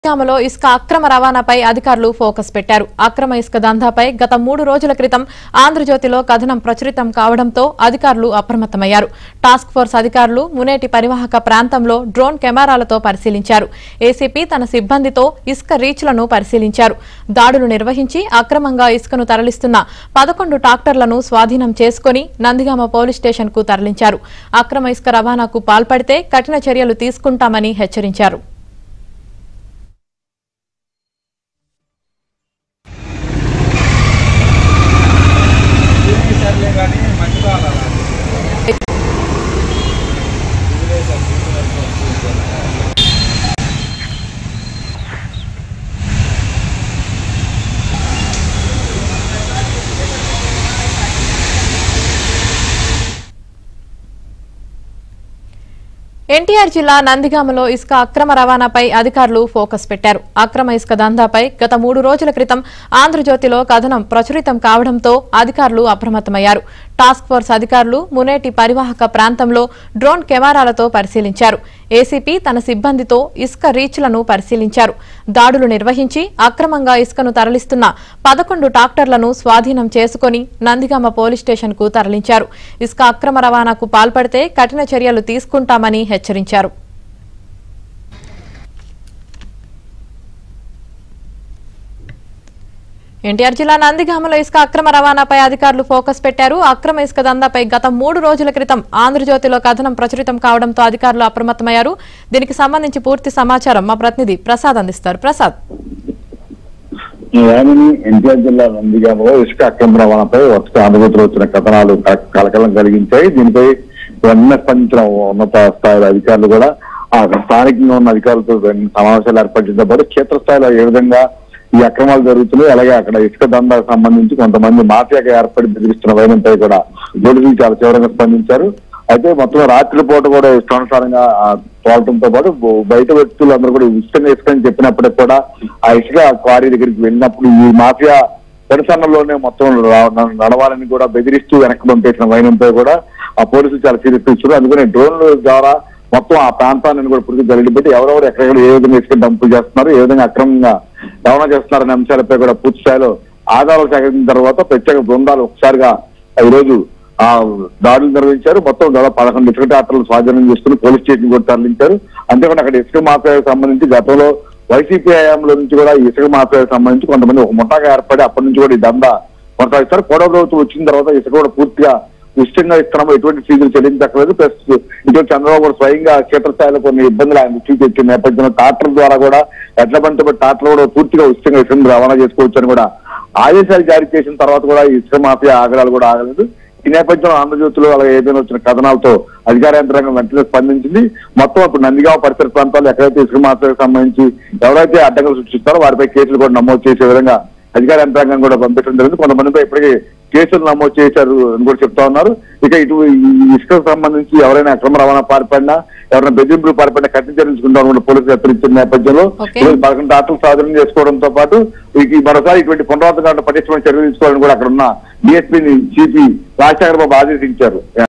నంద్యామలో ఇసుక అక్రమ రవాణాపై అధికారులు ఫోకస్ పెట్టారు అక్రమ ఇసుక దందాపై గత మూడు రోజుల క్రితం ఆంధ్రజ్యోతిలో కథనం ప్రచురితం కావడంతో అధికారులు అప్రమత్తమయ్యారు టాస్క్ ఫోర్స్ అధికారులు మునేటి పరివాహక ప్రాంతంలో డ్రోన్ కెమెరాలతో పరిశీలించారు ఏసీపీ తన సిబ్బందితో ఇసుక రీచ్లను పరిశీలించారు దాడులు నిర్వహించి అక్రమంగా ఇసుకను తరలిస్తున్న పదకొండు ట్రాక్టర్లను స్వాధీనం చేసుకుని నందిగామ పోలీస్ స్టేషన్ కు తరలించారు అక్రమ ఇసుక రవాణాకు పాల్పడితే కఠిన చర్యలు తీసుకుంటామని హెచ్చరించారు సర్లే కానీ మంచి కావాలా ఎన్టీఆర్ జిల్లా నందిగామలో ఇసుక అక్రమ రవాణాపై అధికారులు ఫోకస్ పెట్టారు అక్రమ ఇసుక దందాపై గత మూడు రోజుల క్రితం ఆంధ్రజ్యోతిలో కథనం ప్రచురితం కావడంతో అధికారులు అప్రమత్తమయ్యారు టాస్క్ ఫోర్స్ అధికారులు మునేటి పరివాహక ప్రాంతంలో డ్రోన్ కెమెరాలతో పరిశీలించారు ఏసీపీ తన సిబ్బందితో ఇసుక రీచ్లను పరిశీలించారు దాడులు నిర్వహించి అక్రమంగా ఇసుకను తరలిస్తున్న పదకొండు ట్రాక్టర్లను స్వాధీనం చేసుకుని నందిగామ పోలీస్ స్టేషన్ కు తరలించారు ఇసుక అక్రమ రవాణాకు పాల్పడితే కఠిన చర్యలు తీసుకుంటామని హెచ్చరించారు ఎన్టీఆర్ జిల్లా నందిగామలో ఇసుక అక్రమ రవాణాపై అధికారులు ఫోకస్ పెట్టారు అక్రమ ఇసుక దందాపై గత మూడు రోజుల క్రితం ఆంధ్రజ్యోతిలో కథనం ప్రచురితం కావడంతో అధికారులు అప్రమత్తమయ్యారు దీనికి సంబంధించి పూర్తి సమాచారం మా ప్రతినిధి ప్రసాద్ అందిస్తారు ప్రసాద్ యామిని ఎన్టీఆర్ జిల్లా నందిగామలో ఇసుక అక్రమ రవాణాపై వరుస ఆంధ్రజ్యోతిలో వచ్చిన కథనాలు క- కలకలం కలిగించాయి దీనిపై వెంటనే స్పందించిన ఉన్నత స్థాయిలో అధికారులు కూడా ఆ స్థానికంగా ఉన్న అధికారులతో వెన్- సమావేశాలు ఏర్పరచడంతో పాటు క్షేత్రస్థాయిలో ఏ విధంగా ఈ అక్రమాలు జరుగుతున్నాయి అలాగే అక్కడ ఇసుక దందాకు సంబంధించి కొంతమంది మాఫియాగా ఏర్పడి బెదిరిస్తున్న వైనంపై కూడా పోలీసులు చాలా తీవ్రంగా స్పందించారు అయితే మొత్తం రాత్రిపూట కూడా ఇష్టానుసారంగా ఆ, తోలటంతో పాటు బ- బయట వ్యక్తులు అందరూ కూడా ఇష్టంగా ఇసుక అని చెప్పినప్పటికి కూడా ఆ ఇసుక క్వారీ దగ్గరికి వెళ్ళినప్పుడు ఈ మాఫియా పరిసరణలోనే మొత్తం రా- న- నడవాలని కూడా బెదిరిస్తూ వెనక్కి పంపేసిన వైనంపై కూడా ఆ పోలీసులు చాలా సీరియస్ తీసుకున్నారు అందుకని డ్రోన్ల ద్వారా మొత్తం ఆ ప్రాంతాన్ని కూడా పురుగు జరిగి పెట్టి ఎవరెవరు ఎక్కడెక్కడ ఏ విధంగా ఇసుక డంపు చేస్తున్నారు ఏ విధంగా అక్రమంగా రవాణా చేస్తున్నారనే అంశాలపై కూడా పూర్తి స్థాయిలో ఆధారాలు సేకరించిన తర్వాత ప్రత్యేక బృందాలు ఒకసారిగా ఈ రోజు ఆ దాడులు నిర్వహించారు మొత్తం దాదాపు పదకొండు ఇసుక ట్రాక్టర్లు స్వాధీనం చేసుకుని పోలీస్ స్టేషన్ కూడా తరలించారు అంతేకాకుండా అక్కడ ఇసుక మాఫియాకు సంబంధించి గతంలో వైసీపీ హయాంలో నుంచి కూడా ఈ ఇసుక మాఫియాకు సంబంధించి కొంతమంది ఒక ముఠాగా ఏర్పడి అప్పటి నుంచి కూడా ఈ దందా కొనసాగిస్తారు కోడ ప్రభుత్వం వచ్చిన తర్వాత ఇసుక కూడా పూర్తిగా ఉచితంగా ఇస్తున్నాము ఎటువంటి ఫీజులు చెల్లించక్కర్లేదు ప్లస్ ఇటువంటి చంద్రబాబు కూడా స్వయంగా క్షేత్రస్థాయిలో కొన్ని ఇబ్బందులు ఆయన దృష్టికి తెచ్చిన నేపథ్యంలో ట్రాక్టర్ ద్వారా కూడా ఎట్ల బంత ట్రాక్టర్ కూడా పూర్తిగా ఉచితంగా ఇసుక రవాణా చేసుకోవచ్చు అని కూడా ఆదేశాలు జారీ చేసిన తర్వాత కూడా ఈ ఇసుక మాఫియా ఆగడాలు కూడా ఆగలేదు ఈ నేపథ్యంలో ఆంధ్రజ్యోతిలో అలాగే ఏదైనా వచ్చిన కథనాలతో అధికార యంత్రాంగం వెంటనే స్పందించింది మొత్తం ఇప్పుడు నందిగామ పరిసర ప్రాంతాల్లో ఎక్కడైతే ఇసుక మాఫియాకు సంబంధించి ఎవరైతే అడ్డంకులు సృష్టిస్తారో వారిపై కేసులు కూడా నమోదు చేసే విధంగా అధికార యంత్రాంగం కూడా పంపించడం జరిగింది కొంతమందిపై ఇప్పటికీ కేసులు నమోదు చేశారు అని కూడా చెప్తా ఉన్నారు ఇక ఇటు ఈ ఇసుకకు సంబంధించి ఎవరైనా అక్రమ రవాణా పాల్పడినా ఎవరైనా బెదిరింపులు పాల్పడినా కఠిన చర్యించుకుంటాం కూడా పోలీసులు హెచ్చరించిన నేపథ్యంలో Okay. ఈరోజు పదకొండు ఆటలు సాధన చేసుకోవడంతో పాటు ఈ మరోసారి ఇటువంటి పునరావృతం పటిష్టమైన చర్యలు తీసుకోవాలని కూడా అక్కడ ఉన్న డిఎస్పీని సిపి రాజశేఖర్ బాబు ఆదేశించారు